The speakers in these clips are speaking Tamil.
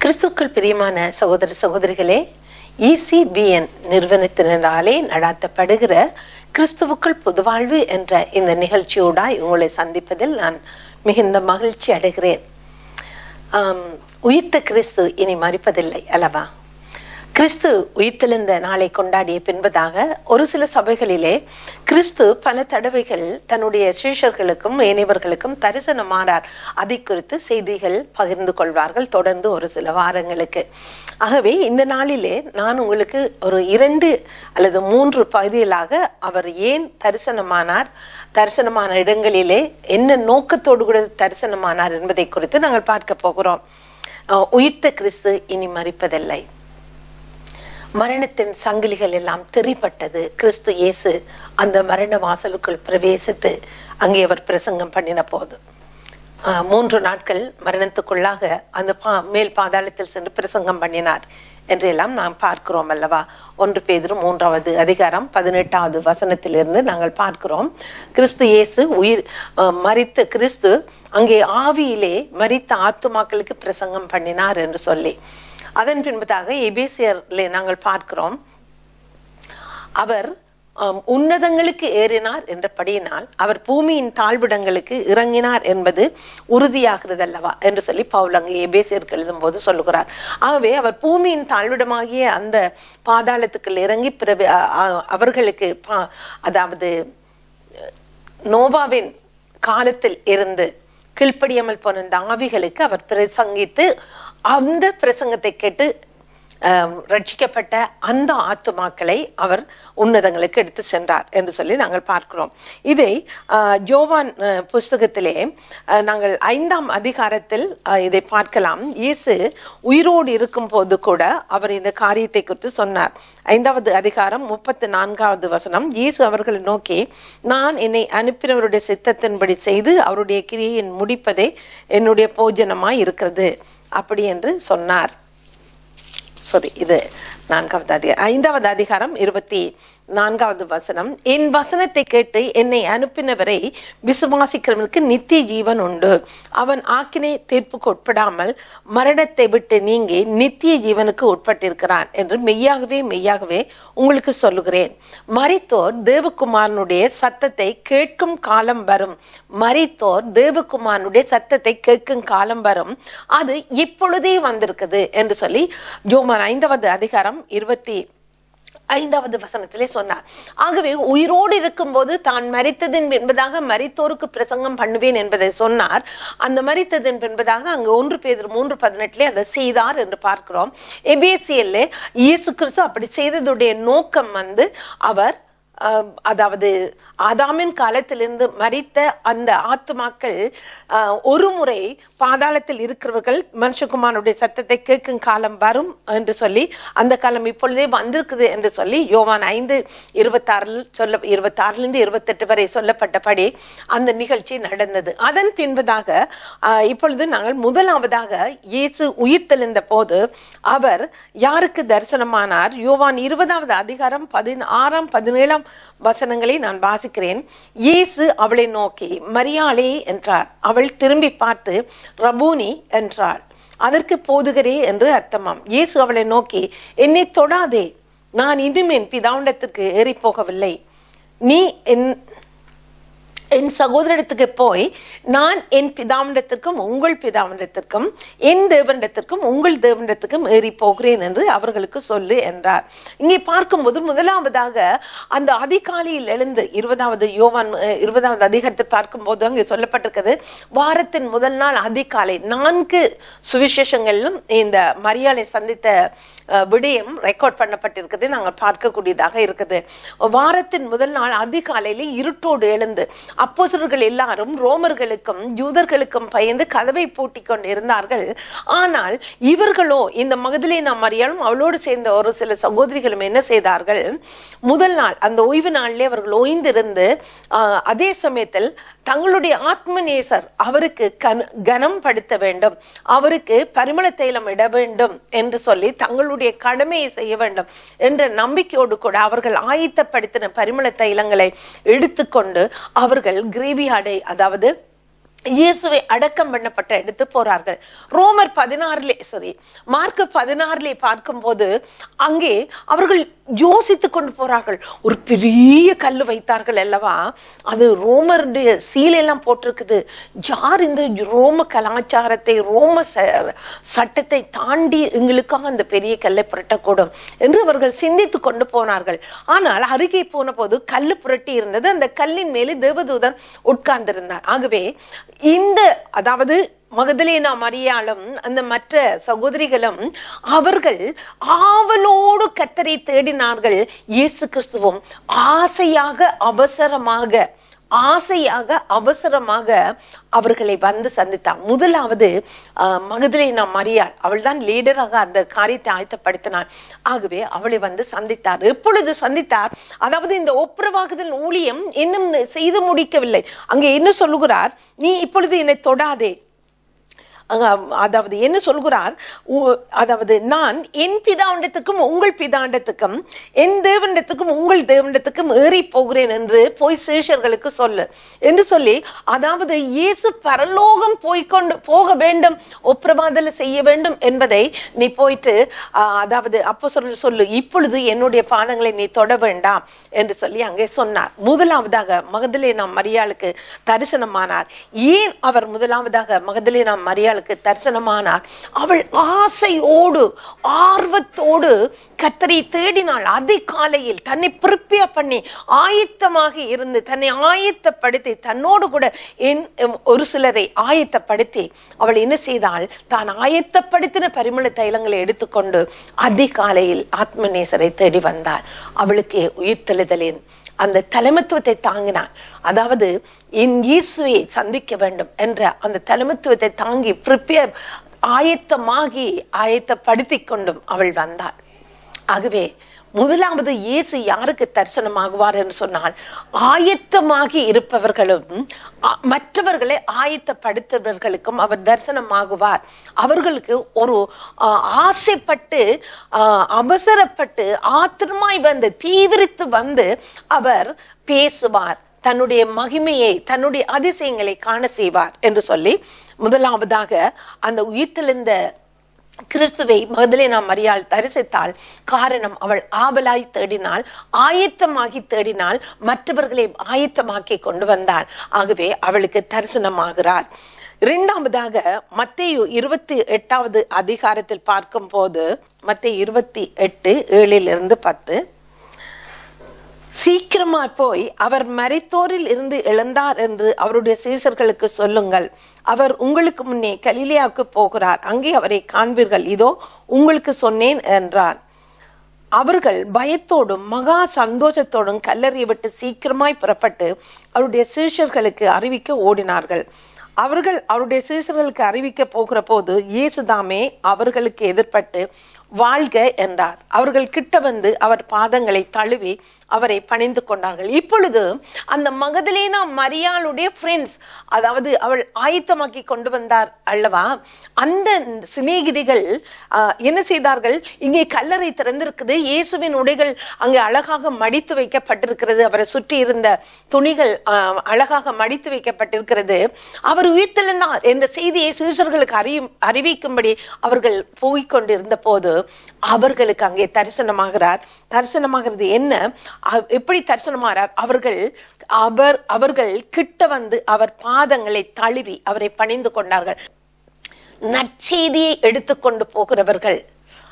கிறிஸ்துக்கள் பிரியமான சகோதர சகோதரிகளே இசிபிஎன் நிறுவனத்தினராலே நடாத்தப்படுகிற கிறிஸ்துவுக்குள் புதுவாழ்வு என்ற இந்த நிகழ்ச்சியோடாய் உங்களை சந்திப்பதில் நான் மிகுந்த மகிழ்ச்சி அடைகிறேன் ஆம், உயிர்த்த கிறிஸ்து இனி மறிப்பதில்லை அல்லவா கிறிஸ்து உயிர்த்தெழுந்த நாளை கொண்டாடிய பின்பதாக ஒரு சில சபைகளிலே கிறிஸ்து பல தடவைகள் தன்னுடைய சீஷர்களுக்கும் ஏனையவர்களுக்கும் தரிசனமானார் அதை குறித்து செய்திகள் பகிர்ந்து கொள்வார்கள் தொடர்ந்து ஒரு சில வாரங்களுக்கு ஆகவே இந்த நாளிலே நான் உங்களுக்கு ஒரு இரண்டு அல்லது மூன்று பகுதிகளாக அவர் ஏன் தரிசனமானார் தரிசனமான இடங்களிலே என்ன நோக்கத்தோடு கூட தரிசனமானார் என்பதை குறித்து நாங்கள் பார்க்க போகிறோம் அஹ் உயிர்த்த கிறிஸ்து இனி மறிப்பதில்லை மரணத்தின் சங்கிலிகள் எல்லாம் திரிப்பட்டது கிறிஸ்து இயேசு அந்த மரண வாசலுக்குள் பிரவேசித்து அங்கே அவர் பிரசங்கம் பண்ணின போது ஆஹ், மூன்று நாட்கள் மரணத்துக்குள்ளாக அந்த பா மேல் பாதாளத்தில் சென்று பிரசங்கம் பண்ணினார் என்றெல்லாம் நாம் பார்க்கிறோம் அல்லவா ஒன்று பேதிரு மூன்றாவது அதிகாரம் பதினெட்டாவது வசனத்திலிருந்து நாங்கள் பார்க்கிறோம் கிறிஸ்து இயேசு உயிர் ஆஹ், மரித்த கிறிஸ்து அங்கே ஆவியிலே மரித்த ஆத்துமாக்களுக்கு பிரசங்கம் பண்ணினார் என்று சொல்லி அதன் பின்பதாக எபேசியர்ல நாங்கள் பார்க்கிறோம் அவர் ஆம், உன்னதங்களுக்கு ஏறினார் என்றபடியினால் அவர் பூமியின் தாழ்விடங்களுக்கு இறங்கினார் என்பது உறுதியாகிறது அல்லவா என்று சொல்லி பவுல் அங்கே எபேசியருக்கு எழுதும் போது சொல்லுகிறார் ஆகவே அவர் பூமியின் தாழ்விடமாகிய அந்த பாதாளத்துக்குள் இறங்கி பிறகு அ- அ- அவர்களுக்கு பா- அதாவது நோவாவின் காலத்தில் இருந்து கீழ்ப்படியாமல் போன இந்த ஆவிகளுக்கு அவர் பிரசங்கித்து அந்த பிரசங்கத்தை கேட்டு ஆஹ், ரட்சிக்கப்பட்ட அந்த ஆத்துமாக்களை அவர் உன்னதங்களுக்கு எடுத்து சென்றார் என்று சொல்லி நாங்கள் பார்க்கிறோம் இதை ஆஹ், ஜோவான் ஆஹ், புஸ்தகத்திலே ஆஹ், நாங்கள் ஐந்தாம் அதிகாரத்தில் ஆஹ், இதை பார்க்கலாம் இயேசு உயிரோடு இருக்கும் போது கூட அவர் இந்த காரியத்தை குறித்து சொன்னார் ஐந்தாவது அதிகாரம் முப்பத்தி நான்காவது வசனம் இயேசு அவர்களை நோக்கி நான் என்னை அனுப்பினவருடைய சித்தத்தின்படி செய்து அவருடைய கிரியை முடிப்பதே என்னுடைய போஜனமாய் இருக்கிறது அப்படி என்று சொன்னார் சாரி இது நான்காவது அதிகாரம் ஐந்தாவது அதிகாரம் இருபத்தி நான்காவது வசனம் என் வசனத்தை கேட்டு என்னை அனுப்பினவரை விசுவாசிக்கிறவனுக்கு நித்திய ஜீவன் உண்டு அவன் ஆக்கினை தீர்ப்புக்கு உட்படாமல் மரணத்தை விட்டு நீங்கி நித்திய ஜீவனுக்கு உட்பட்டிருக்கிறான் என்று மெய்யாகவே மெய்யாகவே உங்களுக்கு சொல்லுகிறேன் மரித்தோர் தேவகுமாரனுடைய சத்தத்தை கேட்கும் காலம் வரும் மரித்தோர் தேவகுமாரனுடைய சத்தத்தை கேட்கும் காலம் வரும் அது இப்பொழுதே வந்திருக்குது என்று சொல்லி ஜோமான் ஐந்தாவது அதிகாரம் இருபத்தி ஐந்தாவது வசனத்திலே சொன்னார் ஆகவே உயிரோடு இருக்கும்போது தான் மரித்ததன் என்பதாக மரித்தோருக்கு பிரசங்கம் பண்ணுவேன் என்பதை சொன்னார் அந்த மரித்ததன் என்பதாக அங்கு ஒன்று பேர் மூன்று பதினெட்டுலே அதை செய்தார் என்று பார்க்கிறோம் எபேசியல்ல இயேசு கிறிஸ்து அப்படி செய்ததுடைய நோக்கம் வந்து அவர் ஆஹ், அதாவது ஆதாமின் காலத்திலிருந்து மரித்த அந்த ஆத்துமாக்கள் ஆஹ், ஒரு முறை பாதாளத்தில் இருக்கிறவர்கள் மனுஷகுமாரனுடைய சத்தத்தை கேட்கும் காலம் வரும் என்று சொல்லி அந்த காலம் இப்பொழுதே வந்திருக்குது என்று சொல்லி யோவான் ஐந்து இருபத்தாறில் சொல்ல இருபத்தாறிலிருந்து இருபத்தெட்டு வரை சொல்லப்பட்டபடி அந்த நிகழ்ச்சி நடந்தது அதன் பின்பதாக ஆஹ், இப்பொழுது நாங்கள் முதலாவதாக இயேசு உயிர்த்தெழுந்த போது அவர் யாருக்கு தரிசனமானார் யோவான் இருபதாவது அதிகாரம் பதினாறாம் பதினேழாம் வசனங்களை நான் வாசிக்கிறேன் இயேசு அவளை நோக்கி மரியாளே என்றார் அவள் திரும்பி பார்த்து ரபூனி என்றாள் அதற்கு போதுகரே என்று அர்த்தமாம் இயேசு அவளை நோக்கி என்னை தொடாதே நான் இன்னும் என் பிதாண்டத்துக்கு ஏறி போகவில்லை நீ என் என் சகோதரத்துக்கு போய் நான் என் பிதாவிடத்திற்கும் உங்கள் பிதாவிடத்திற்கும் என் தேவனிடத்திற்கும் உங்கள் தேவனிடத்திற்கும் ஏறி போகிறேன் என்று அவர்களுக்கு சொல்லு என்றார் இங்கே பார்க்கும்போது முதலாவதாக அந்த அதிகாலையில் எழுந்து இருபதாவது யோவான் அஹ், இருபதாவது அதிகாரத்தில் பார்க்கும்போது அங்கே சொல்லப்பட்டிருக்கிறது வாரத்தின் முதல் நாள் அதிகாலை நான்கு சுவிசேஷங்களிலும் இந்த மரியாதை சந்தித்த அஹ், விடயம் ரெக்கார்ட் பண்ணப்பட்டிருக்குது நாங்கள் பார்க்கக்கூடியதாக இருக்குது வாரத்தின் முதல் நாள் அதிகாலையில இருட்டோடு எழுந்து அப்போசர்கள் எல்லாரும் ரோமர்களுக்கும் யூதர்களுக்கும் பயந்து கதவை பூட்டி கொண்டு இருந்தார்கள் ஆனால் இவர்களோ இந்த மகதிலேனா மரியாளும் அவளோடு சேர்ந்த ஒரு சில சகோதரிகளும் என்ன செய்தார்கள் முதல் நாள் அந்த ஓய்வு நாளிலே அவர்கள் ஓய்ந்திருந்து ஆஹ், அதே சமயத்தில் தங்களுடைய ஆத்மநேசர் அவருக்கு கன- கனம் படுத்த வேண்டும் அவருக்கு பரிமள தைலம் இட வேண்டும் என்று சொல்லி தங்களுடைய கடமையை செய்ய வேண்டும் என்ற நம்பிக்கையோடு கூட அவர்கள் ஆயத்தப்படுத்தின பரிமள தைலங்களை எடுத்துக்கொண்டு அவர்கள் கிரேவியாடை அதாவது இயேசுவை அடக்கம் பண்ணப்பட்ட எடுத்து போறார்கள் ரோமர் பதினாறுலே சாரி மார்க் பதினாறுலே பார்க்கும்போது அங்கே அவர்கள் யோசித்து கொண்டு போறார்கள் ஒரு பெரிய கல் வைத்தார்கள் அல்லவா அது ரோமருடைய சீலெல்லாம் போட்டிருக்குது யார் இந்த ரோம கலாச்சாரத்தை ரோம ச- சட்டத்தை தாண்டி எங்களுக்காக அந்த பெரிய கல்லை புரட்டக்கூடும் என்று அவர்கள் சிந்தித்து கொண்டு போனார்கள் ஆனால் அருகே போன போது கல்லு புரட்டி இருந்தது அந்த கல்லின் மேலே தேவதூதன் உட்கார்ந்திருந்தார் ஆகவே இந்த அதாவது மகதலேனா மரியாளும் அந்த மற்ற சகோதரிகளும் அவர்கள் ஆவலோடு கத்தரை தேடினார்கள் இயேசு கிறிஸ்துவும் ஆசையாக அவசரமாக ஆசையாக அவசரமாக அவர்களை வந்து சந்தித்தார் முதலாவது ஆஹ், மகதலேனா மரியாள் அவள் தான் லீடராக அந்த காரியத்தை ஆயத்தப்படுத்தினார் ஆகவே அவளை வந்து சந்தித்தார் எப்பொழுது சந்தித்தார் அதாவது இந்த ஒப்புரவாகுதல் ஊழியம் இன்னும் செய்து முடிக்கவில்லை அங்கே என்ன சொல்லுகிறார் நீ இப்பொழுது என்னை தொடாதே அங்க, அதாவது என்ன சொல்கிறார் உ- அதாவது நான் என் பிதாண்டத்துக்கும் உங்கள் பிதாண்டத்துக்கும் என் தேவண்டத்துக்கும் உங்கள் தேவண்டத்துக்கும் ஏறி போகிறேன் என்று போய் சேஷர்களுக்கு சொல்லு என்று சொல்லி அதாவது இயேசு பரலோகம் போய்க்கொண்டு போக வேண்டும் ஒப்புரவாதல செய்ய வேண்டும் என்பதை நீ போயிட்டு ஆ, அதாவது அப்போ சொல்லு சொல்லு இப்பொழுது என்னுடைய பாதங்களை நீ தொட வேண்டாம் என்று சொல்லி அங்கே சொன்னார் முதலாவதாக மகதலேனா மரியாளுக்கு தரிசனமானார் ஏன் அவர் முதலாவதாக மகதலேனா மரியாளுக்கு தரிசனமானார் அவள் ஆசையோடு ஆர்வத்தோடு கத்தரை தேடினாள் அதிகாலையில் தன்னை ப்ரிப்பேர் பண்ணி ஆயத்தமாக இருந்து தன்னை ஆயத்தப்படுத்தி தன்னோடு கூட என் ஒரு சிலரை ஆயத்தப்படுத்தி அவள் என்ன செய்தாள் தான் ஆயத்தப்படுத்தின பரிமள தைலங்களை எடுத்துக்கொண்டு அதிகாலையில் ஆத்மநேசரை தேடி வந்தாள் அவளுக்கு உயிர்த்தெழுதலின் அந்த தலைமத்துவத்தை தாங்கினான் அதாவது என் இயேசுவை சந்திக்க வேண்டும் என்ற அந்த தலைமத்துவத்தை தாங்கி ப்ரிப்பேர் ஆயத்தமாகி ஆயத்தப்படுத்திக் கொண்டும் அவள் வந்தாள் ஆகவே முதலாவது இயேசு யாருக்கு தரிசனமாகுவார் என்று சொன்னால் ஆயத்தமாகி இருப்பவர்களும் அ- மற்றவர்களை ஆயத்தப்படுத்துபவர்களுக்கும் அவர் தரிசனமாகுவார் அவர்களுக்கு ஒரு ஆ, ஆசைப்பட்டு ஆ, அவசரப்பட்டு ஆத்திரமாய் வந்து தீவிரித்து வந்து அவர் பேசுவார் தன்னுடைய மகிமையை தன்னுடைய அதிசயங்களை காண செய்வார் என்று சொல்லி முதலாவதாக அந்த உயிர்த்தெழுந்த கிறிஸ்துவை மகதலேனா மரியாள் தரிசித்தாள் காரணம் அவள் ஆவலாய் தேடினாள் ஆயத்தமாகி தேடினாள் மற்றவர்களை ஆயத்தமாக்கி கொண்டு வந்தாள் ஆகவே அவளுக்கு தரிசனமாகிறார் இரண்டாவதாக மத்தேயு இருபத்தி எட்டாவது அதிகாரத்தில் பார்க்கும்போது மத்தேயு இருபத்தி எட்டு ஏழிலிருந்து பத்து சீக்கிரமா போய் அவர் மரித்தோரில் இருந்து எழுந்தார் என்று அவருடைய சீசர்களுக்கு சொல்லுங்கள் அவர் உங்களுக்கு முன்னே கலிலியாவுக்கு போகிறார் அங்கே அவரை காண்பீர்கள் இதோ உங்களுக்கு சொன்னேன் என்றார் அவர்கள் பயத்தோடும் மகா சந்தோஷத்தோடும் கல்லறையை விட்டு சீக்கிரமாய் புறப்பட்டு அவருடைய சீஷர்களுக்கு அறிவிக்க ஓடினார்கள் அவர்கள் அவருடைய சீஷர்களுக்கு அறிவிக்க போகிற போது இயேசுதாமே அவர்களுக்கு எதிர்ப்பட்டு வாழ்க என்றார் அவர்கள் கிட்ட வந்து அவர் பாதங்களை தழுவி அவரை பணிந்து கொண்டார்கள் இப்பொழுது அந்த மகதலேனா மரியாளுடைய ஃப்ரெண்ட்ஸ் அதாவது அவள் ஆயத்தமாக்கி கொண்டு வந்தார் அல்லவா அந்த சிநேகிதிகள் ஆஹ், என்ன செய்தார்கள் இங்கே கல்லறை திறந்திருக்குது இயேசுவின் உடைகள் அங்கே அழகாக மடித்து வைக்கப்பட்டிருக்கிறது அவரை சுற்றி இருந்த துணிகள் ஆஹ், அழகாக மடித்து வைக்கப்பட்டிருக்கிறது அவர் உயிர்த்தெழுந்தார் என்ற செய்தியை சீஷர்களுக்கு அறியும் அறிவிக்கும்படி அவர்கள் போய்க் கொண்டிருந்த போது அவர்களுக்கு அங்கே தரிசனமாகிறார் தரிசனமாகிறது என்ன அ- எப்படி தரிசனமாகிறார் அவர்கள் அவர் அவர்கள் கிட்ட வந்து அவர் பாதங்களை தழுவி அவரை பணிந்து கொண்டார்கள் நற்செய்தியை எடுத்துக்கொண்டு போகிறவர்கள்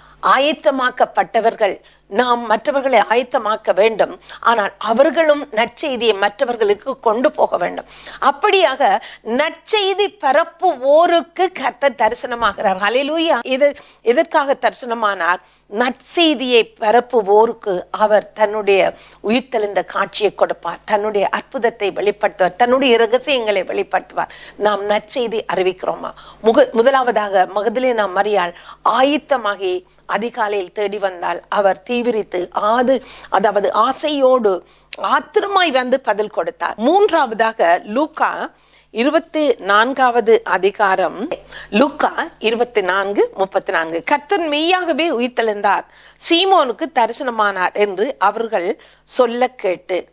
ஆயத்தமாக்கப்பட்டவர்கள் நாம் மற்றவர்களை ஆயத்தமாக்க வேண்டும் ஆனால் அவர்களும் நற்செய்தியை மற்றவர்களுக்கு கொண்டு போக வேண்டும் அப்படியாக நற்செய்தி பரப்புவோருக்கு கர்த்தர் தரிசனமாகிறார் ஹalleluya இது எதற்காக தரிசனமானார் நற்செய்தியை பரப்புவோருக்கு அவர் தன்னுடைய உயிர்த்தெழுந்த காட்சியை கொடுப்பார் தன்னுடைய அற்புதத்தை வெளிப்படுத்துவார் தன்னுடைய ரகசியங்களை வெளிப்படுத்துவார் நாம் நற்செய்தி அறிவிக்கிறோமா முக முதலாவதாக மகதிலேனா மரியாள் ஆயத்தமாகி அதிகாலையில் தேடி வந்தால் அவர் தீவிரித்து ஆது அதாவது ஆசையோடு ஆத்திரமாய் வந்து பதில் கொடுத்தார் மூன்றாவதாக லூக்கா இருபத்தி நான்காவது அதிகாரம் லூக்கா இருபத்தி நான்கு முப்பத்தி நான்கு கர்த்தர் மெய்யாகவே உயிர்த்தெழுந்தார் சீமோனுக்கு தரிசனமானார் என்று அவர்கள் சொல்ல கேட்டு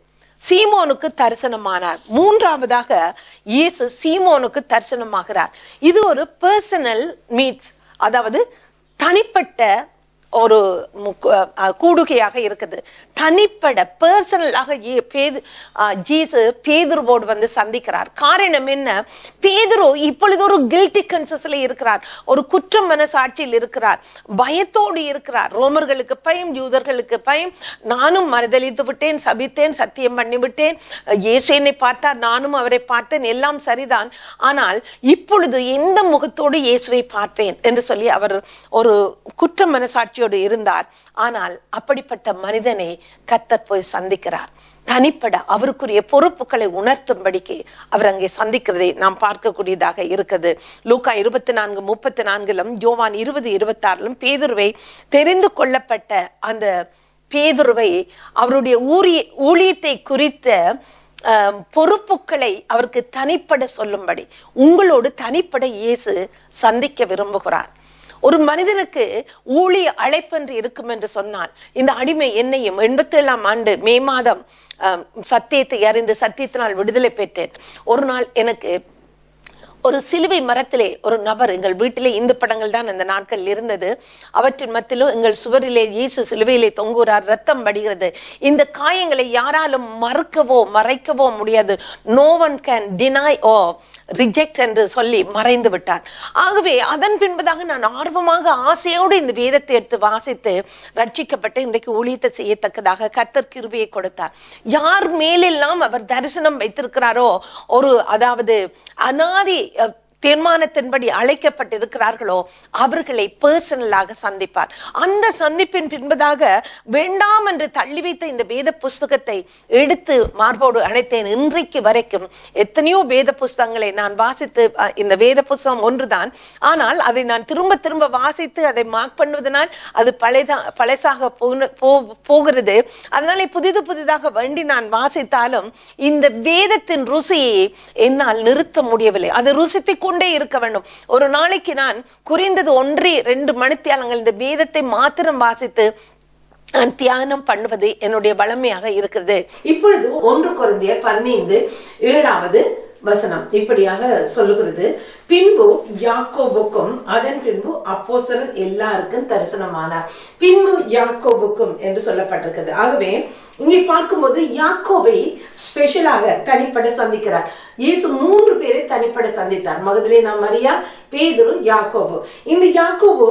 சீமோனுக்கு தரிசனமானார் மூன்றாவதாக இயேசு சீமோனுக்கு தரிசனமாகிறார் இது ஒரு பர்சனல் மீட்ஸ் அதாவது தனிப்பட்ட ஒரு முக்- அஹ் கூடுகையாக இருக்குது தனிப்பட பர்சனலாக பேது ஜீசு பேதுருவோடு வந்து சந்திக்கிறார் காரணம் என்ன பேதுரு இப்பொழுது ஒரு கில்ட்டி கன்சஸ்ல இருக்கிறார் ஒரு குற்ற மனசாட்சியில் இருக்கிறார் பயத்தோடு இருக்கிறார் ரோமர்களுக்கு பயம் யூதர்களுக்கு பயம் நானும் மறுதளித்து விட்டேன் சபித்தேன் சத்தியம் பண்ணி விட்டேன் இயேசு என்னை பார்த்தார் நானும் அவரை பார்த்தேன் எல்லாம் சரிதான் ஆனால் இப்பொழுது எந்த முகத்தோடு இயேசுவை பார்ப்பேன் என்று சொல்லி அவர் ஒரு குற்ற மனசாட்சியோடு இருந்தார் ஆனால் அப்படிப்பட்ட மனிதனை கத்தர் போய் சந்திக்கிறார் தனிப்பட அவருக்குரிய பொறுப்புகளை உணர்த்தும்படிக்கு அவர் அங்கே சந்திக்கிறதை நாம் பார்க்கக்கூடியதாக இருக்குது லூக்கா இருபத்தி நான்கு முப்பத்தி நான்கிலும் யோவான் இருபது இருபத்தாறிலும் பேதுருவை தெரிந்து கொள்ளப்பட்ட அந்த பேதுருவை அவருடைய ஊரிய ஊழியத்தை குறித்த ஆஹ், பொறுப்புகளை அவருக்கு தனிப்பட சொல்லும்படி உங்களோடு தனிப்பட இயேசு சந்திக்க விரும்புகிறார் ஒரு மனிதனுக்கு ஊழிய அழைப்பென்று இருக்கும் என்று சொன்னால் இந்த அடிமை என்னையும் எண்பத்தி ஏழாம் ஆண்டு மே மாதம் ஆஹ், சத்தியத்தை அறிந்து சத்தியத்தினால் விடுதலை பெற்றேன் ஒரு நாள் எனக்கு ஒரு சிலுவை மரத்திலே ஒரு நபர் எங்கள் வீட்டிலே இந்த படங்கள் தான் அந்த நாட்கள் இருந்தது அவற்றின் மத்தியிலும் எங்கள் சுவரிலே இயேசு சிலுவையிலே தொங்குகிறார் ரத்தம் வடிகிறது இந்த காயங்களை யாராலும் மறுக்கவோ மறைக்கவோ முடியாது no one can deny or reject என்று சொல்லி மறைந்து விட்டார் ஆகவே அதன் பின்பதாக நான் ஆர்வமாக ஆசையோடு இந்த வேதத்தை எடுத்து வாசித்து ரட்சிக்கப்பட்டு இன்றைக்கு ஊழியத்தை செய்யத்தக்கதாக கர்த்தர் கிருபையை கொடுத்தார் யார் மேலெல்லாம் அவர் தரிசனம் வைத்திருக்கிறாரோ ஒரு அதாவது அனாதி அஹ், தீர்மானத்தின்படி அழைக்கப்பட்டிருக்கிறார்களோ அவர்களை பர்சனலாக சந்திப்பார் அந்த சந்திப்பின் பின்பதாக வேண்டாம் என்று தள்ளி வைத்த இந்த வேத புஸ்தகத்தை எடுத்து மார்போடு அழைத்தேன் இன்றைக்கு வரைக்கும் எத்தனையோ வேத புஸ்தகங்களை நான் வாசித்து அஹ், இந்த வேத புஸ்தகம் ஒன்றுதான் ஆனால் அதை நான் திரும்ப திரும்ப வாசித்து அதை மார்க் பண்ணுவதனால் அது பழைதா பழசாக போன- போ- போகிறது அதனால புதிது புதிதாக வேண்டி நான் வாசித்தாலும் இந்த வேதத்தின் ருசியை என்னால் நிறுத்த முடியவில்லை அதை ருசித்துக் கொண்டே இருக்க வேண்டும் ஒரு நாளைக்கு நான் குறைந்தது ஒன்றே ரெண்டு மணித்தியாலங்கள் இந்த வேதத்தை மாத்திரம் வாசித்து நான் தியானம் பண்ணுவது என்னுடைய வளமையாக இருக்கிறது இப்பொழுது ஒன்று குறைந்திய பதினைந்து ஏழாவது வசனம் இப்படியாக சொல்லுகிறது பின்பு யாக்கோபுக்கும் அதன் பின்பு அப்போஸ்தலர் எல்லாருக்கும் தரிசனமானார் பின்பு யாக்கோபுக்கும் என்று சொல்லப்பட்டிருக்கிறது ஆகவே இங்கே பார்க்கும்போது யாக்கோபை ஸ்பெஷலாக தனிப்பட சந்திக்கிறார் இயேசு மூன்று பேரை தனிப்பட சந்தித்தார் மகதிலேனா மரியா பேதுரு யாக்கோபு இந்த யாக்கோபு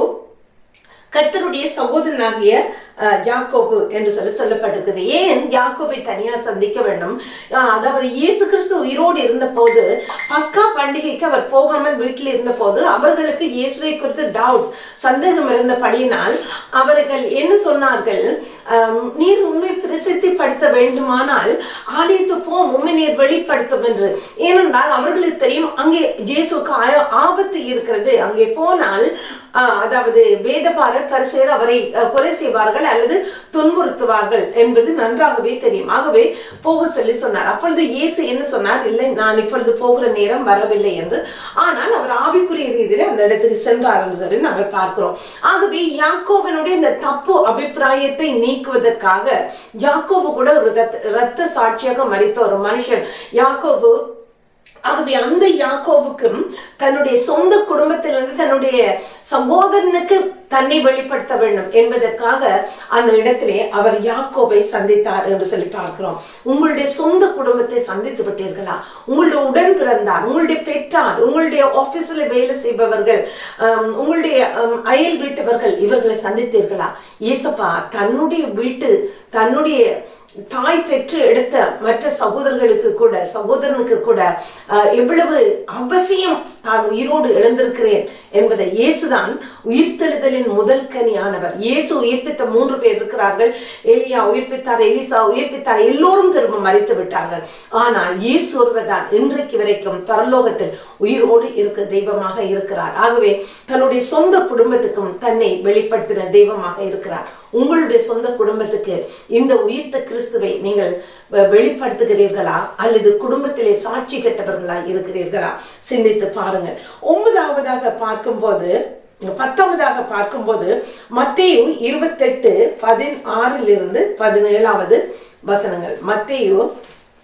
கர்த்தருடைய சகோதரனாகிய அஹ், யாக்கோபு என்று சொல்லி சொல்லப்பட்டிருக்குது ஏன் யாக்கோபை தனியா சந்திக்க வேண்டும் அஹ், அதாவது இயேசு கிறிஸ்து உயிரோடு இருந்த போது பஸ்கா பண்டிகைக்கு அவர் போகாமல் வீட்டில் இருந்த போது அவர்களுக்கு இயேசுவை குறித்து டவுட்ஸ் சந்தேகம் இருந்தபடியினால் அவர்கள் என்ன சொன்னார்கள் அஹ், நீர் உண்மை பிரசித்திப்படுத்த வேண்டுமானால் ஆலயத்து போ உண்மை நீர் வெளிப்படுத்தும் என்று ஏனென்றால் அவர்களுக்கு தெரியும் அங்கே இயேசுக்கு ஆ- ஆபத்து இருக்கிறது அங்கே போனால் ஆஹ் அதாவது வேதபாரர் பரிசேர் அவரை அஹ், கொலை செய்வார்கள் அல்லது துன்புறுத்துவார்கள் என்பது நன்றாகவே தெரியும் ஆகவே போக சொல்லி சொன்னார் அப்பொழுது இயேசு என்ன சொன்னார் இல்லை நான் இப்பொழுது போகிற நேரம் வரவில்லை என்று ஆனால் அவர் ஆவிக்குரிய ரீதியில அந்த இடத்துக்கு சென்றார் என்று சொல்லி நாங்கள் பார்க்கிறோம் ஆகவே யாக்கோவனுடைய இந்த தப்பு அபிப்பிராயத்தை நீக்குவதற்காக யாக்கோபு கூட ஒரு ரத்த- ரத்த சாட்சியாக மறித்த ஒரு மனுஷன் யாக்கோபு ஆகவே அந்த யாக்கோவுக்கும் தன்னுடைய சொந்த குடும்பத்திலிருந்து தன்னுடைய சகோதரனுக்கு தன்னை வெளிப்படுத்த வேண்டும் என்பதற்காக அந்த இடத்திலே அவர் யாக்கோபை சந்தித்தார் என்று சொல்லி பார்க்கிறோம் உங்களுடைய சொந்த குடும்பத்தை சந்தித்து விட்டீர்களா உங்களுடைய உடன் பிறந்தார் உங்களுடைய பெற்றார் உங்களுடைய ஆபீஸ்ல வேலை செய்பவர்கள் ஆம், உங்களுடைய ஆம், அயல் வீட்டவர்கள் இவர்களை சந்தித்தீர்களா இயேசப்பா தன்னுடைய வீட்டு தன்னுடைய தாய் பெற்று எடுத்த மற்ற சகோதரர்களுக்கு கூட சகோதரனுக்கு கூட அஹ், எவ்வளவு அவசியம் தான் உயிரோடு எழுந்திருக்கிறேன் என்பதை இயேசுதான் உயிர்த்தெழுதலின் முதல் கனியானவர் இயேசு உயிர்ப்பித்த மூன்று பேர் இருக்கிறார்கள் எலியா உயிர்ப்பித்தார் எலிசா உயிர்ப்பித்தார் எல்லோரும் திரும்ப மறித்து விட்டார்கள் ஆனால் இயேசு ஒருவர்தான் இன்றைக்கு வரைக்கும் பரலோகத்தில் உயிரோடு இருக்க தெய்வமாக இருக்கிறார் ஆகவே தன்னுடைய சொந்த குடும்பத்துக்கும் தன்னை வெளிப்படுத்தின தெய்வமாக இருக்கிறார் உங்களுடைய சொந்த குடும்பத்துக்கு இந்த உயிர்த்த கிறிஸ்துவை நீங்கள் வ- வெளிப்படுத்துகிறீர்களா அல்லது குடும்பத்திலே சாட்சி கெட்டவர்களா இருக்கிறீர்களா சிந்தித்து பாருங்கள் ஒன்பதாவதாக பார்க்கும்போது பத்தாவதாக பார்க்கும்போது மத்தேயு இருபத்தெட்டு பதினாறிலிருந்து பதினேழாவது வசனங்கள் மத்தேயு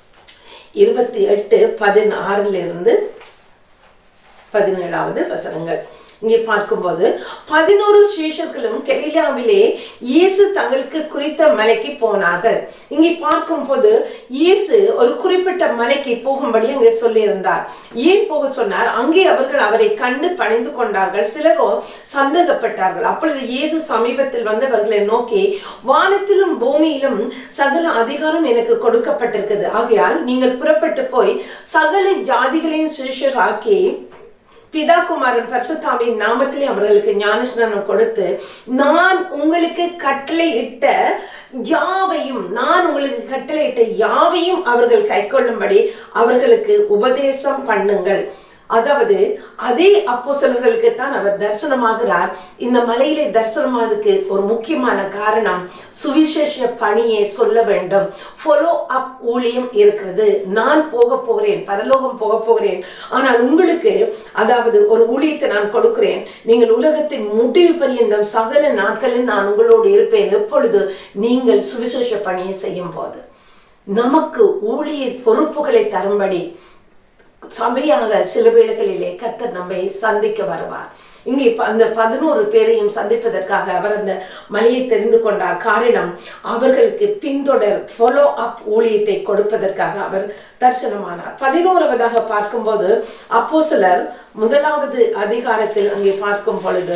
இருபத்தி எட்டு பதினாறுல இருந்து பதினேழாவது வசனங்கள் இங்கே பார்க்கும்போது பதினோரு சீஷர்களும் கெலிலாவிலே இயேசு தங்களுக்கு குறித்த மலைக்கு போனார்கள் இங்கே பார்க்கும்போது இயேசு ஒரு குறிப்பிட்ட மலைக்கு போகும்படி அங்கே சொல்லியிருந்தார் ஏன் போக சொன்னார் அங்கே அவர்கள் அவரை கண்டு பணிந்து கொண்டார்கள் சிலரோ சந்தேகப்பட்டார்கள் அப்பொழுது இயேசு சமீபத்தில் வந்து அவர்களை நோக்கி வானத்திலும் பூமியிலும் சகல அதிகாரம் எனக்கு கொடுக்கப்பட்டிருக்குது ஆகையால் நீங்கள் புறப்பட்டு போய் சகல ஜாதிகளையும் சீஷராக்கி பிதா குமாரன் பரிசுத்தாவின் நாமத்திலே அவர்களுக்கு ஞானஸ்நானம் கொடுத்து நான் உங்களுக்கு கட்டளையிட்ட யாவையும் நான் உங்களுக்கு கட்டளையிட்ட யாவையும் அவர்கள் கைக்கொள்ளும்படி அவர்களுக்கு உபதேசம் பண்ணுங்கள் அதாவது அதே அப்போஸ்தலர்களுக்கு தான் அவர் தரிசனமாகிறார் இந்த மலையிலே தரிசனமானதுக்கு ஒரு முக்கியமான காரணம் சுவிசேஷ பணியை சொல்ல வேண்டும் ஃபாலோ அப் ஊழியம் இருக்கிறது நான் போக போகிறேன் பரலோகம் போக போகிறேன் ஆனால் உங்களுக்கு அதாவது ஒரு ஊழியத்தை நான் கொடுக்கிறேன் நீங்கள் உலகத்தின் முடிவு பரியந்தம் சகல நாட்களில் நான் உங்களோடு இருப்பேன் எப்பொழுது நீங்கள் சுவிசேஷ பணியை செய்யும் போது நமக்கு ஊழிய பொறுப்புகளை தரும்படி சபையாக சில வேளைகளிலே கர்த்தர் நம்மை சந்திக்க வருவார் இங்கே ப- அந்த பதினோரு பேரையும் சந்திப்பதற்காக அவர் அந்த மலையை தெரிந்து கொண்டார் காரணம் அவர்களுக்கு பின்தொடர் ஃபாலோ அப் ஊழியத்தை கொடுப்பதற்காக அவர் தரிசனமானார் பதினோராவதாக பார்க்கும்போது அப்போஸ்தலர் முதலாவது அதிகாரத்தில் அங்கே பார்க்கும் பொழுது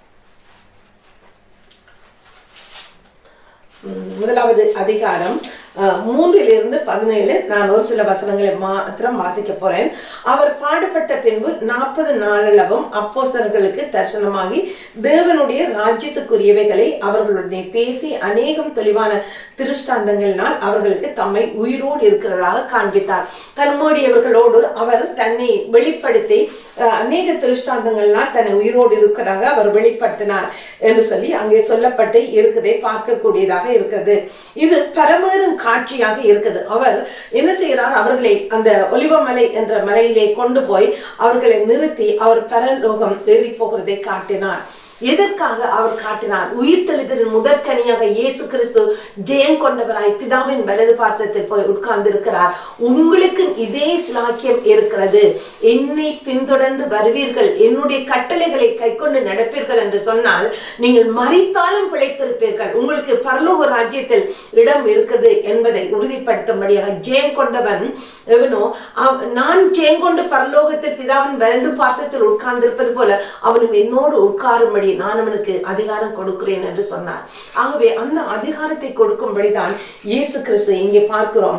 உம், முதலாவது அதிகாரம் அஹ், மூன்றிலிருந்து பதினேழு நான் ஒரு சில வசனங்களை மாத்திரம் வாசிக்க போறேன் அவர் பாடுபட்ட பின்பு நாற்பது நாளளவும் அப்போஸ்தலர்களுக்கு தரிசனமாகி தேவனுடைய ராஜ்யத்துக்குரியவைகளை அவர்களுடைய பேசி அநேகம் தெளிவான திருஷ்டாந்தங்களினால் அவர்களுக்கு தம்மை உயிரோடு இருக்கிறவர்களாக காண்பித்தார் தன்னுடையவர்களோடு அவர் தன்னை வெளிப்படுத்தி அஹ், அநேக திருஷ்டாந்தங்கள்னால் தன்னை உயிரோடு இருக்கிறாக அவர் வெளிப்படுத்தினார் என்று சொல்லி அங்கே சொல்லப்பட்டு இருக்குதை பார்க்கக்கூடியதாக இருக்கிறது இது பரமேறும் காட்சியாக இருக்குது அவர் என்ன செய்கிறார் அவர்களை அந்த ஒலிவமலை என்ற மலையிலே கொண்டு போய் அவர்களை நிறுத்தி அவர் பரலோகம் ஏறி போகிறதை காட்டினார் எதற்காக அவர் காட்டினார் உயிர் தெளிதலின் முதற்கனியாக இயேசு கிறிஸ்து ஜெயம் கொண்டவராய் பிதாவின் வலது பாசத்தில் போய் உட்கார்ந்து இருக்கிறார் உங்களுக்கு இதே ஸ்லாக்கியம் இருக்கிறது என்னை பின்தொடர்ந்து வருவீர்கள் என்னுடைய கட்டளைகளை கைக்கொண்டு நடப்பீர்கள் என்று சொன்னால் நீங்கள் மறித்தாலும் பிழைத்திருப்பீர்கள் உங்களுக்கு பரலோக ராஜ்யத்தில் இடம் இருக்குது என்பதை உறுதிப்படுத்தும்படியாக ஜெயம் கொண்டவன் எவனோ அவ- நான் ஜெயம் கொண்டு பரலோகத்தில் பிதாவின் வலது பாசத்தில் உட்கார்ந்திருப்பது போல அவனும் என்னோடு உட்காரும்படி நான் அவனுக்கு அதிகாரம் கொடுக்கிறேன் என்று சொன்னார் ஆகவே அந்த அதிகாரத்தை கொடுக்கும்படிதான் இயேசு கிறிஸ்து இங்கே பார்க்கிறோம்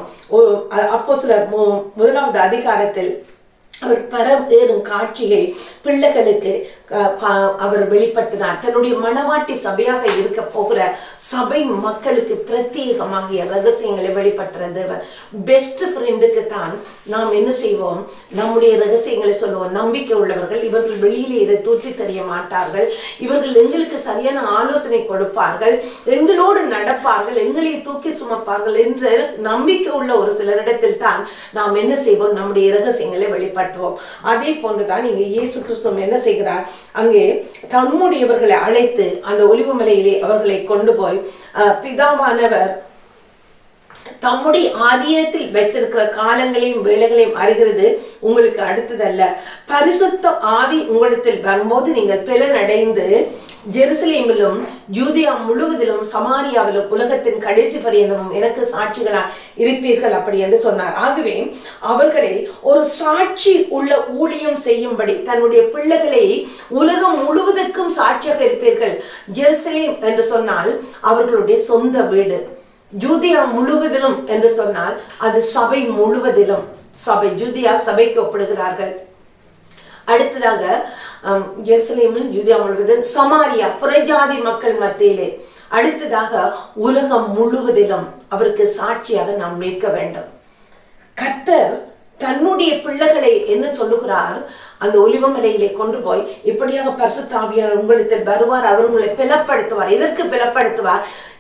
அப்போ சிலர் முதலாவது அதிகாரத்தில் அவர் பரம் ஏறும் காட்சியை பிள்ளைகளுக்கு அஹ், ப- அவர் வெளிப்படுத்தினார் தன்னுடைய மனவாட்டி சபையாக இருக்க போகிற சபை மக்களுக்கு பிரத்யேகமாகிய ரகசியங்களை வெளிப்படுத்துற தேவன் பெஸ்ட் ஃப்ரெண்டுக்கு தான் நாம் என்ன செய்வோம் நம்முடைய ரகசியங்களை சொல்லுவோம் நம்பிக்கை உள்ளவர்கள் இவர்கள் வெளியிலே இதை தூற்றி தெரிய மாட்டார்கள் இவர்கள் எங்களுக்கு சரியான ஆலோசனை கொடுப்பார்கள் எங்களோடு நடப்பார்கள் எங்களை தூக்கி சுமப்பார்கள் என்ற நம்பிக்கை உள்ள ஒரு சிலரிடத்தில் தான் நாம் என்ன செய்வோம் நம்முடைய ரகசியங்களை வெளிப்படுத்துவோம் அதே போன்றுதான் இங்கே இயேசு கிறிஸ்துவம் என்ன செய்கிறார் அங்கே தம்முடையவர்களை அழைத்து அந்த ஒலிவுமலையிலே அவர்களை கொண்டு போய் அஹ், பிதாவானவர் தம்முடைய ஆதியத்தில் வைத்திருக்கிற காலங்களையும் வேலைகளையும் அறிகிறது உங்களுக்கு அடுத்ததல்ல பரிசுத்த ஆவி உங்களிடத்தில் வரும்போது நீங்கள் பலனடைந்து ஜெருசலேமிலும் யூதியா முழுவதிலும் சமாரியாவிலும் உலகத்தின் கடைசி பரியந்தமும் எனக்கு சாட்சிகளா இருப்பீர்கள் அப்படி என்று சொன்னார் ஆகவே அவர்களை ஒரு சாட்சி உள்ள ஊழியம் செய்யும்படி தன்னுடைய பிள்ளைகளை உலகம் முழுவதற்கும் சாட்சியாக இருப்பீர்கள் ஜெருசலேம் என்று சொன்னால் அவர்களுடைய சொந்த வீடு ஜூதியா முழுவதிலும் என்று சொன்னால் அது சபை முழுவதிலும் சபை ஜூதியா சபைக்கு ஒப்பிடுகிறார்கள் அடுத்ததாக அம், எருசலேமில் யூதியா முழுவதும் சமாரியா புறஜாதி மக்கள் மத்தியிலே அடுத்ததாக உலகம் முழுவதிலும் அவருக்கு சாட்சியாக நாம் நிற்க வேண்டும் கர்த்தர் தன்னுடைய பிள்ளைகளை என்ன சொல்லுகிறார் அந்த ஒலிவமலையிலே கொண்டு போய் இப்படியாக பரிசுத்தாவியார் உங்களிடத்தில் வருவார் அவர் உங்களை பிளப்படுத்துவார் எதற்கு பிளப்படுத்துவார்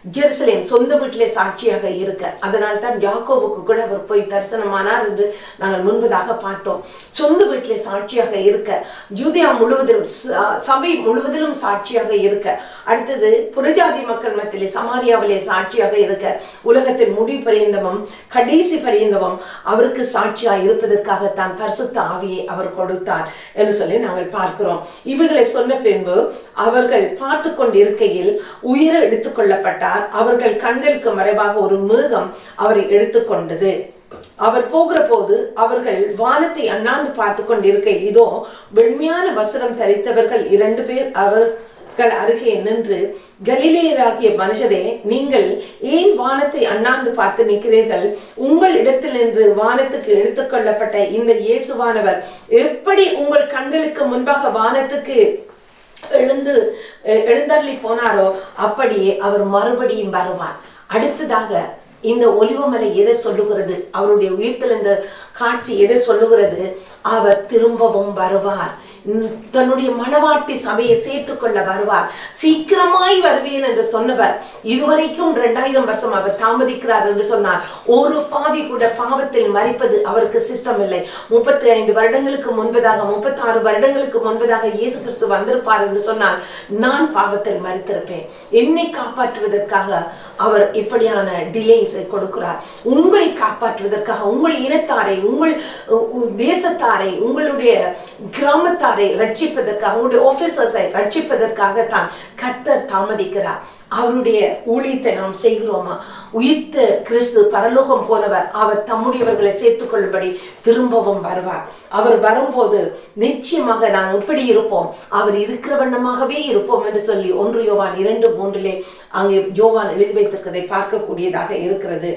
ஜெருசலேம் சொந்த வீட்டிலே சாட்சியாக இருக்க அதனால் தான் யாக்கோவுக்கு கூட அவர் போய் தரிசனமானார் என்று நாங்கள் முன்பதாக பார்த்தோம் சொந்த வீட்டிலே சாட்சியாக இருக்க யூதியா முழுவதிலும் ச- சபை முழுவதிலும் சாட்சியாக இருக்க அடுத்தது புறஜாதி மக்கள் மத்தியிலே சமாரியாவிலே சாட்சியாக இருக்க உலகத்தின் முடிவு பரியந்தமும் கடைசி பரியந்தமும் அவருக்கு சாட்சியாக இருப்பதற்காகத்தான் பரிசுத்த ஆவியை அவர் கொடுத்தார் என்று சொல்லி நாங்கள் பார்க்கிறோம் இவைகளை சொன்ன பின்பு அவர்கள் பார்த்து கொண்டிருக்கையில் உயர எடுத்துக் கொள்ளப்பட்டார் அவர்கள் கண்களுக்கு மறைவாக ஒரு மேகம் அவரை எடுத்துக்கொண்டது அவர் போகிற போது அவர்கள் வானத்தை அண்ணாந்து பார்த்து கொண்டிருக்க இதோ வெண்மையான வஸ்திரம் தரித்தவர்கள் இரண்டு பேர் அவர்கள் அருகே நின்று கலிலேயராகிய மனுஷரே நீங்கள் ஏன் வானத்தை அண்ணாந்து பார்த்து நிற்கிறீர்கள் உங்கள் இடத்தில் நின்று வானத்துக்கு எடுத்துக் கொள்ளப்பட்ட இந்த இயேசுவானவர் எப்படி உங்கள் கண்களுக்கு முன்பாக வானத்துக்கு எழுந்து அஹ், எழுந்தருளி போனாரோ அப்படியே அவர் மறுபடியும் வருவார் அடுத்ததாக இந்த ஒலிவமலை எதை சொல்லுகிறது அவருடைய உயிர்த்தெழுந்த காட்சி எதை சொல்லுகிறது அவர் திரும்பவும் வருவார் உம், தன்னுடைய மணவாட்டி சபையை சேர்த்துக் கொள்ள வருவார் சீக்கிரமாய் வருவேன் என்று சொன்னவர் இதுவரைக்கும் இரண்டாயிரம் வருஷம் அவர் தாமதிக்கிறார் என்று சொன்னார் ஒரு பாவி கூட பாவத்தில் மறிப்பது அவருக்கு சித்தமில்லை முப்பத்தி ஐந்து வருடங்களுக்கு முன்பதாக முப்பத்தி ஆறு வருடங்களுக்கு முன்பதாக இயேசு கிறிஸ்து வந்திருப்பார் என்று சொன்னால் நான் பாவத்தில் மறித்திருப்பேன் என்னை காப்பாற்றுவதற்காக அவர் இப்படியான டிலேஸை கொடுக்கிறார் உங்களை காப்பாற்றுவதற்காக உங்கள் இனத்தாரை உங்கள் உ- உ- தேசத்தாரை உங்களுடைய கிராமத்தாரை ரட்சிப்பதற்காக உங்களுடைய ஆபீசர்ஸை ரட்சிப்பதற்காக தான் கர்த்தர் தாமதிக்கிறார் அவருடைய ஊழியத்தை நாம் செய்கிறோமா உயிர்த்த கிறிஸ்து பரலோகம் போனவர் அவர் தம்முடையவர்களை சேர்த்துக் கொள்ளும்படி திரும்பவும் வருவார் அவர் வரும்போது நிச்சயமாக நாம் எப்படி இருப்போம் அவர் இருக்கிற வண்ணமாகவே இருப்போம் என்று சொல்லி ஒன்று யோவான் இரண்டு மூன்றிலே அங்கே யோவான் எழுதி வைத்திருக்கிறதை பார்க்கக்கூடியதாக இருக்கிறது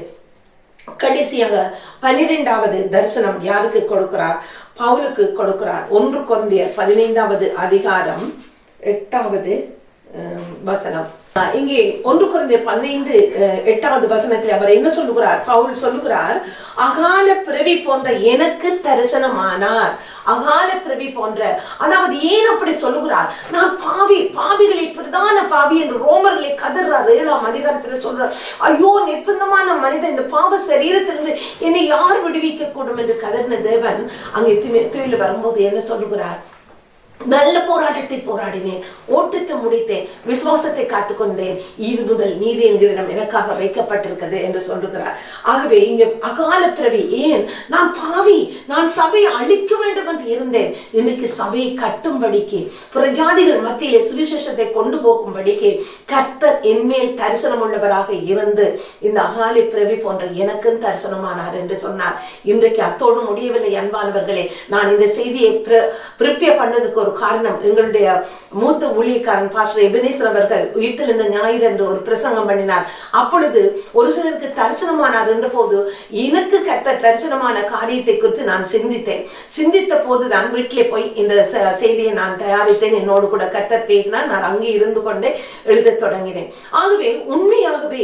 கடைசியாக பனிரெண்டாவது தரிசனம் யாருக்கு கொடுக்கிறார் பவுலுக்கு கொடுக்கிறார் ஒன்று கொந்தியர் பதினைந்தாவது அதிகாரம் எட்டாவது அஹ், வசனம் அஹ், இங்கே ஒன்று குறைந்த பதினைந்து அஹ், எட்டாவது வசனத்தில் அவர் என்ன சொல்லுகிறார் பவுல் சொல்லுகிறார் அகால பிறவி போன்ற எனக்கு தரிசனமானார் அகால பிறவி போன்ற அதாவது ஏன் அப்படி சொல்லுகிறார் நான் பாவி பாவிகளில் பிரதான பாவி என்று ரோமர்களை கதறார் ஏழாம் அதிகாரத்தில் சொல்றார் ஐயோ நிர்பந்தமான மனிதன் இந்த பாவ சரீரத்திலிருந்து என்னை யார் விடுவிக்க கூடும் என்று கதறின தேவன் அங்கே துயில் வரும்போது என்ன சொல்லுகிறார் நல்ல போராட்டத்தை போராடினேன் ஓட்டத்தை முடித்தேன் விசுவாசத்தை காத்துக்கொண்டேன் இது முதல் நீதி என்கிற எனக்காக வைக்கப்பட்டிருக்கிறது என்று சொல்லுகிறார் ஆகவே இங்க அகால பிறவி ஏன் நான் பாவி நான் சபையை அழிக்க வேண்டும் என்று இருந்தேன் இன்னைக்கு சபையை கட்டும்படிக்கு புறஜாதிகள் மத்தியிலே சுவிசேஷத்தை கொண்டு போகும்படிக்கு கர்த்தர் என்மேல் தரிசனம் உள்ளவராக இருந்து இந்த அகாலி பிறவி போன்ற எனக்கும் தரிசனமானார் என்று சொன்னார் இன்றைக்கு அத்தோடு முடியவில்லை அன்பானவர்களே நான் இந்த செய்தியை ப்ரிப்பேர் பண்ணதுக்கு ஒரு காரணம் எங்களுடைய மூத்த ஊழியக்காரன் பாஸ்டர் எபினேசர் அவர்கள் உயிர்த்தெழுந்த ஞாயிறு என்று ஒரு பிரசங்கம் பண்ணினார் அப்பொழுது ஒரு சிலருக்கு தரிசனமானார் என்ற போது எனக்கு கத்த தரிசனமான காரியத்தை குறித்து நான் சிந்தித்தேன் சிந்தித்த போதுதான் வீட்டிலே போய் இந்த ச- செய்தியை நான் தயாரித்தேன் என்னோடு கூட கத்தர் பேசினார் நான் அங்கே இருந்து கொண்டே எழுதத் தொடங்கினேன் ஆகவே உண்மையாகவே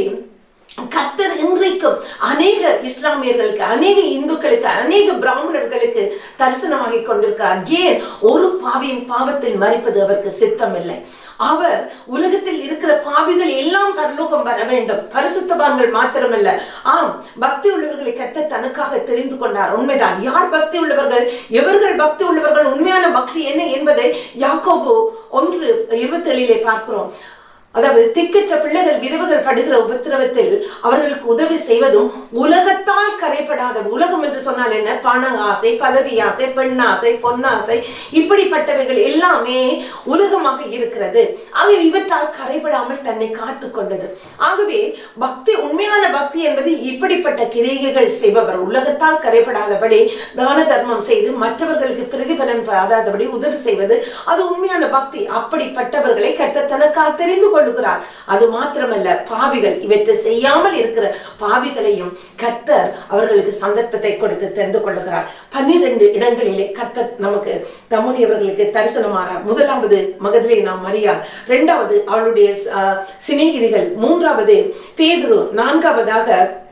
கத்தர் இன்றைக்கும் அநேக இஸ்லாமியர்களுக்கு அநேக இந்துக்களுக்கு அநேக பிராமணர்களுக்கு தரிசனமாகி கொண்டிருக்கிறார் ஏன் ஒரு பாவியின் பாவத்தில் மறிப்பது அவருக்கு சித்தமில்லை அவர் உலகத்தில் இருக்கிற பாவிகள் எல்லாம் பரலோகம் வர வேண்டும் பரிசுத்தவான்கள் மாத்திரமல்ல ஆம் பக்தி உள்ளவர்களை கத்த தனக்காக தெரிந்து கொண்டார் உண்மைதான் யார் பக்தி உள்ளவர்கள் எவர்கள் பக்தி உள்ளவர்கள் உண்மையான பக்தி என்ன என்பதை யாக்கோபு ஒன்று இருபத்தேழிலே பார்க்கிறோம் அதாவது திக்கற்ற பிள்ளைகள் விதவைகள் படுகிற உபத்திரவத்தில் அவர்களுக்கு உதவி செய்வதும் உலகத்தால் கரைப்படாத உலகம் என்று சொன்னால் என்ன பண ஆசை பதவி ஆசை பெண்ணாசை பொன்னாசை இப்படிப்பட்டவைகள் எல்லாமே உலகமாக இருக்கிறது ஆகவே இவற்றால் கரைபடாமல் தன்னை காத்து கொண்டது ஆகவே பக்தி உண்மையான பக்தி என்பது இப்படிப்பட்ட கிரியைகள் செய்பவர் உலகத்தால் கரைபடாதபடி தான தர்மம் செய்து மற்றவர்களுக்கு பிரதிபலன் பாராதபடி உதவி செய்வது அது உண்மையான பக்தி அப்படிப்பட்டவர்களை கர்த்தர் தனக்காக தெரிந்து கொள்ளுகிறார் அது மாத்திரமல்ல பாவிகள் இவற்றை செய்யாமல் இருக்கிற பாவிகளையும் கர்த்தர் அவர்களுக்கு சந்தர்ப்பத்தை கொடுத்து தெரிந்து கொள்ளுகிறார் பன்னிரண்டு இடங்களிலே கர்த்தர் நமக்கு தம்முடையவர்களுக்கு தரிசனமானார் முதலாவது மகதிலே நாம் மரியாள் இரண்டாவது அவளுடைய அஹ், சிநேகிதிகள் மூன்றாவது பேதுரு நான்காவதாக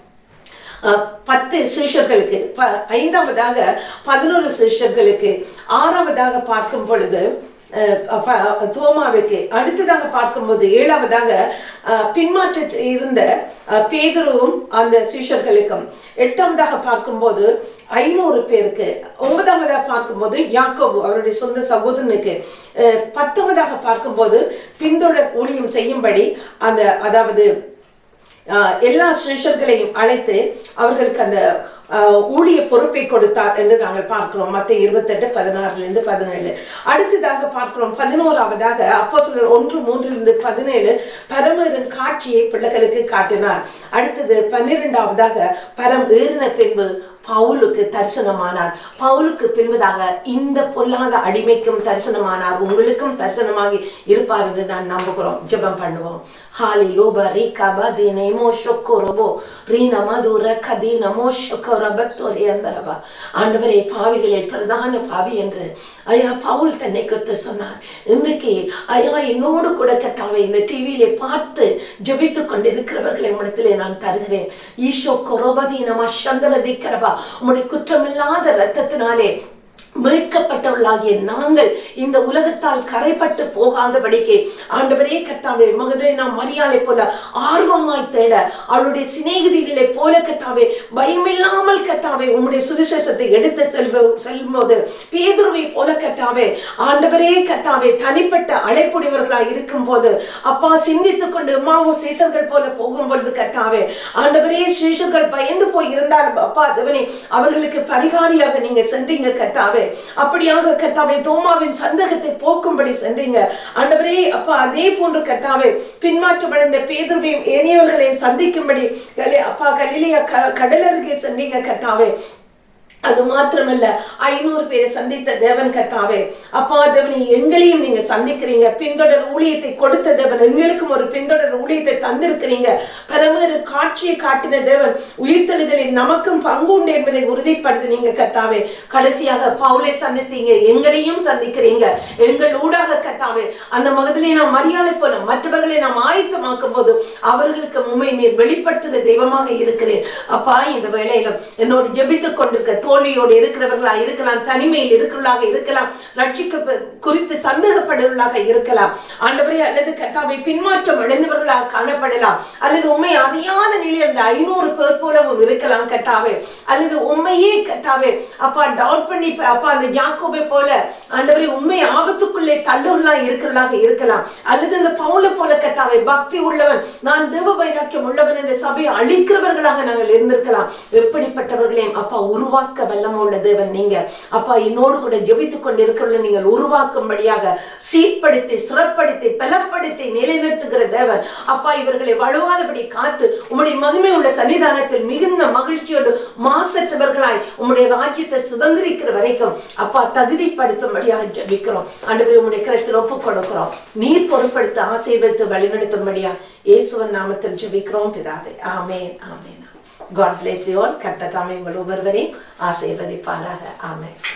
அஹ், பத்து சிஷ்யர்களுக்கு ப- ஐந்தாவதாக பதினோரு சிஷ்யர்களுக்கு ஆறாவதாக பார்க்கும் பொழுது அஹ், ப- தோமாவுக்கு அடுத்ததாக பார்க்கும்போது ஏழாவதாக அஹ், பின்மாற்றத்தில் இருந்த அஹ், பேதுருவும் அந்த சீஷர்களுக்கும் எட்டாவதாக பார்க்கும்போது ஐநூறு பேருக்கு ஒன்பதாவதாக பார்க்கும்போது யாக்கோபு அவருடைய சொந்த சகோதரனுக்கு அஹ், பத்தாவதாக பார்க்கும்போது பின்தொடர் ஊழியம் செய்யும்படி அந்த அதாவது ஆஹ் எல்லா சிஷ்யர்களையும் அழைத்து அவர்களுக்கு அந்த ஆஹ், ஊழிய பொறுப்பை கொடுத்தார் என்று நாங்கள் பார்க்கிறோம் மத்த இருபத்தெட்டு பதினாறுல இருந்து பதினேழு அடுத்ததாக பார்க்கிறோம் பதினோராவதாக அப்போ ஒன்று மூன்றிலிருந்து பதினேழு பரமரின் காட்சியை பிள்ளைகளுக்கு காட்டினார் அடுத்தது பன்னிரெண்டாவதாக பரம் ஏறின பின்பு பவுலுக்கு தரிசனமானார் பவுலுக்கு பின்பதாக இந்த பொல்லாத அடிமைக்கும் தரிசனமானார் உங்களுக்கும் தரிசனமாகி இருப்பார் என்று நான் நம்புகிறோம் ஜெபம் பண்ணுவோம் ஹாலி லோப ரீ கபா தி நேமோ ஷொக்கோ ரொபோ ரீ நமதுர கதி நமோ ஷொக்கோ ரபத்தோரி அந்தரபா ஆண்டவரே பாவிகளில் பிரதான பாவி என்று ஐயா பவுல் தன்னை குறித்து சொன்னார் இன்றைக்கு ஐயா என்னோடு கூட கட்டாவை இந்த டிவியிலே பார்த்து ஜெபித்துக் கொண்டிருக்கிறவர்களை இடத்திலே நான் தருகிறேன் ஈஷோ கொரோபதி நம சந்தரதி கரபா உம்முடைய குற்றமில்லாத ரத்தத்தினாலே மீட்கப்பட்டவர்களாகிய நாங்கள் இந்த உலகத்தால் கரைப்பட்டு போகாதபடிக்கு ஆண்டவரே கர்த்தாவே மகதே நாம் மரியாதை போல ஆர்வமாய் தேட அவளுடைய சிநேகிதிகளை போல கர்த்தாவே பயமில்லாமல் கர்த்தாவே உம்முடைய சுவிசேஷத்தை எடுத்து செல்வ செல்லும்போது பேதுருவை போல கர்த்தாவே ஆண்டவரே கர்த்தாவே தனிப்பட்ட அழைப்புடையவர்களாய் இருக்கும் போது அப்பா சிந்தித்துக் கொண்டு அம்மாவும் சீசர்கள் போல போகும் பொழுது கர்த்தாவே ஆண்டவரே சீசர்கள் பயந்து போய் இருந்தாலும் அப்பா தேவனே அவர்களுக்கு பரிகாரியாக நீங்க சென்றீங்க கர்த்தாவே அப்படியாக கர்த்தாவே தோமாவின் சந்தேகத்தை போக்கும்படி சென்றீங்க ஆண்டவரே அப்பா அதே போன்று கர்த்தாவே பின்மாற்றமடைந்த பேதுருவையும் ஏனையவர்களையும் சந்திக்கும்படி கலி- அப்பா கலிலியா கடலருகே சென்றீங்க கர்த்தாவே அது மாத்திரமல்ல ஐநூறு பேரை சந்தித்த தேவன் கர்த்தாவே அப்பா தேவனை எங்களையும் நீங்க சந்திக்கிறீங்க பின்தொடர் ஊழியத்தை கொடுத்த தேவன் எங்களுக்கும் ஒரு பின்தொடர் ஊழியத்தை தந்திருக்கிறீங்க பரமறு காட்சியை காட்டின தேவன் உயிர்த்தெழுதலில் நமக்கும் பங்கு உண்டு என்பதை உறுதிப்படுத்தினீங்க கர்த்தாவே கடைசியாக பவுலை சந்தித்தீங்க எங்களையும் சந்திக்கிறீங்க எங்கள் ஊடாக கர்த்தாவே அந்த மகதிலே நாம் மரியாதை போல மற்றவர்களை நாம் ஆயத்தமாக்கும் போது அவர்களுக்கு உண்மை நீர் வெளிப்படுத்துகிற தெய்வமாக இருக்கிறேன் அப்பா இந்த வேளையிலும் என்னோடு ஜெபித்துக் கொண்டிருக்க தோல்வியோடு இருக்கிறவர்களா இருக்கலாம் தனிமையில் இருக்கிறவர்களாக இருக்கலாம் ரட்சிக்க குறித்து சந்தேகப்படுவர்களாக இருக்கலாம் ஆண்டவரே அல்லது கர்த்தாவை பின்மாற்றம் அடைந்தவர்களாக காணப்படலாம் அல்லது உண்மை அறியாத நிலையில் அந்த ஐநூறு பேர் போலவும் இருக்கலாம் கர்த்தாவே அல்லது உண்மையே கர்த்தாவே அப்பா டவுட் பண்ணி ப- அப்பா அந்த யாக்கோபை போல ஆண்டவரே உண்மை ஆபத்துக்குள்ளே தள்ளுவர்களா இருக்கிறவர்களாக இருக்கலாம் அல்லது அந்த பவுல போல கர்த்தாவே பக்தி உள்ளவன் நான் தேவ வைராக்கியம் உள்ளவன் என்ற சபையை அழிக்கிறவர்களாக நாங்கள் இருந்திருக்கலாம் எப்படிப்பட்டவர்களையும் அப்பா உருவாக்க வல்லமை உள்ள தேவன் நீங்க அப்பா என்னோடு கூட ஜெபித்துக் கொண்டு இருக்கிறவர்களை நீங்கள் உருவாக்கும்படியாக சீர்படுத்தி சிறப்படுத்தி பலப்படுத்தி நிலைநிறுத்துகிற தேவன் அப்பா இவர்களை வலுவாதபடி காத்து உம்முடைய மகிமை உள்ள சன்னிதானத்தில் மிகுந்த மகிழ்ச்சியோடு மாசற்றவர்களாய் உம்முடைய ராஜ்யத்தை சுதந்திரிக்கிற வரைக்கும் அப்பா தகுதிப்படுத்தும்படியாக ஜெபிக்கிறோம் ஆண்டவரே உம்முடைய கருத்தில் ஒப்புக் கொடுக்கிறோம் நீர் பொருட்படுத்த ஆசீர்வதித்து வழிநடத்தும்படியா இயேசுவன் நாமத்தில் ஜெபிக்கிறோம் பிதாவே amen amen God bless you all கர்த்தர் தாமே உங்கள் ஒவ்வொருவரையும் ஆசீர்வதிப்பாராக ஆமென்